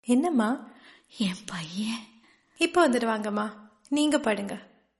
என்னம்மா என் பையன் இப்போ வந்துடுவாங்கம்மா நீங்க படுங்க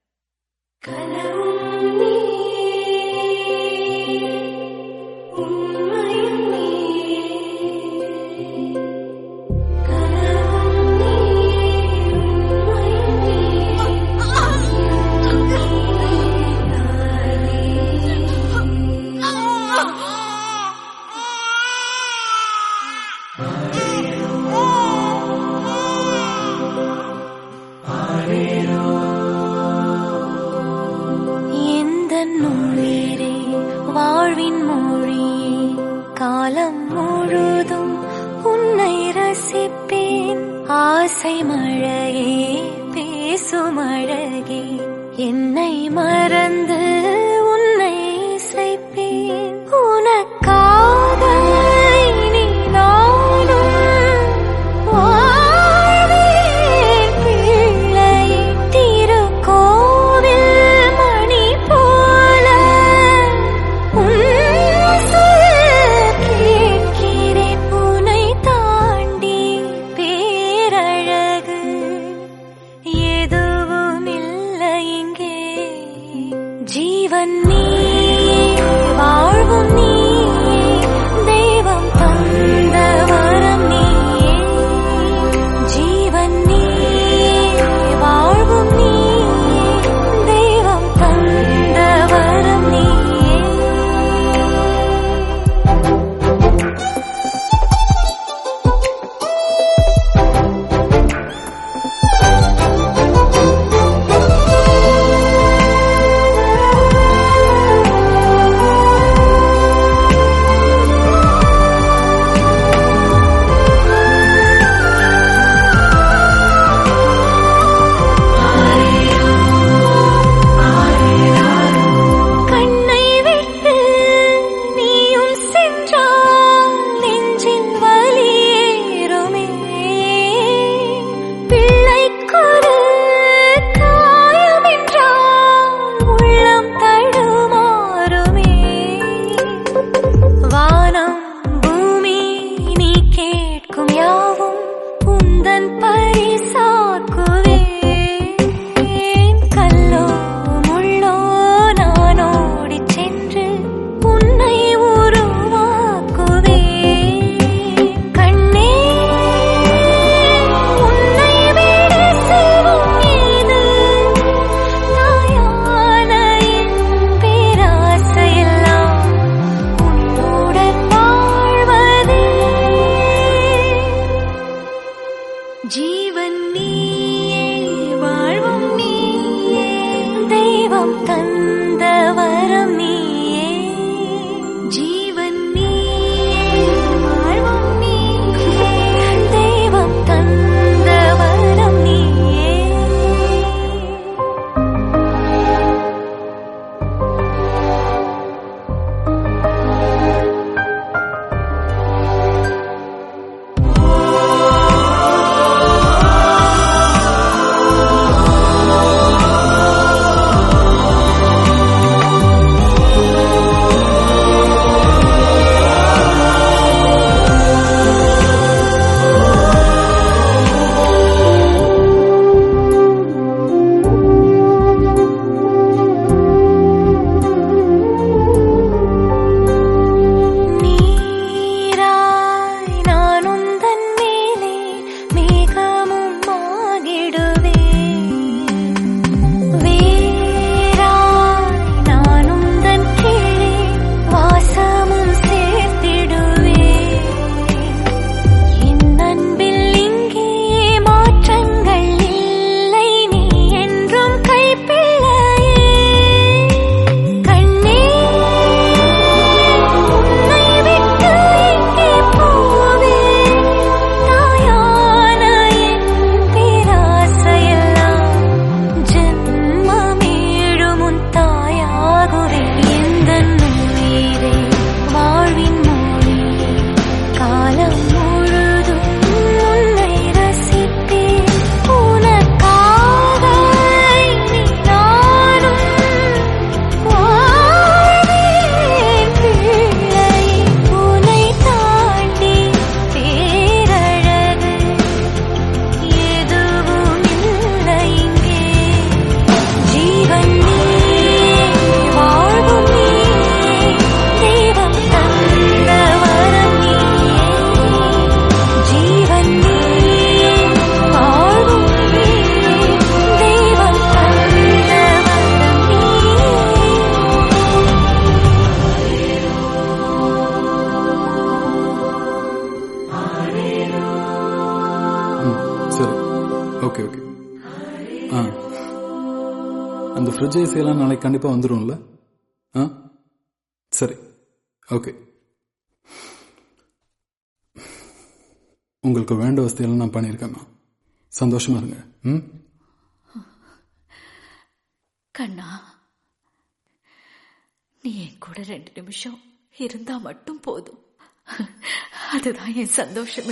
எந்த நுயிரே வாழ்வின் மொழியே காலம் முழுதும் உன்னை ரசிப்பேன் ஆசை மழையே பேசும் அழகே என்னை மறந்து உன்னை இசைப்பேன் உனக்காக இனி நானும் வாழ்வேன் பிள்ளையே திருக்கோவில் மணி போல உன் சொல் கேட்கிறேன் உன்னை தாண்டி பேரழகு எதுவும் இல்லை இங்கே ஜீவன் நீ வாழ்வும் நீ தெய்வம் தந்த வரம் நீயே ஜீவன் நீ வாழ்வும் நீ தெய்வம் தந்த வரம் நீயே ஆ அந்த ஃப்ரிட்ஜ் ஏசி எல்லாம் நாளைக்கு கண்டிப்பாக வந்துடும்ல ஆ சரி ஓகே உங்களுக்கு வேண்ட வசதியெல்லாம் நான் பண்ணியிருக்கேம்மா சந்தோஷமா இருங்க ம் கண்ணா நீ என் கூட ரெண்டு நிமிஷம் இருந்தா மட்டும் போதும் அதுதான் என் சந்தோஷமே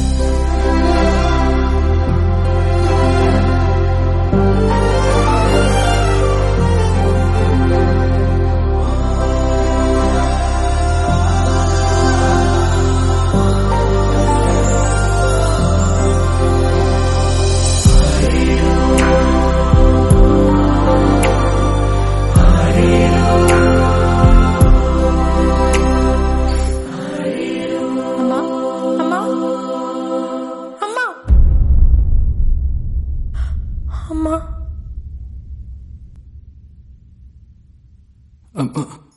அம்மா அம்மா அம்மா அம்மா அம்மா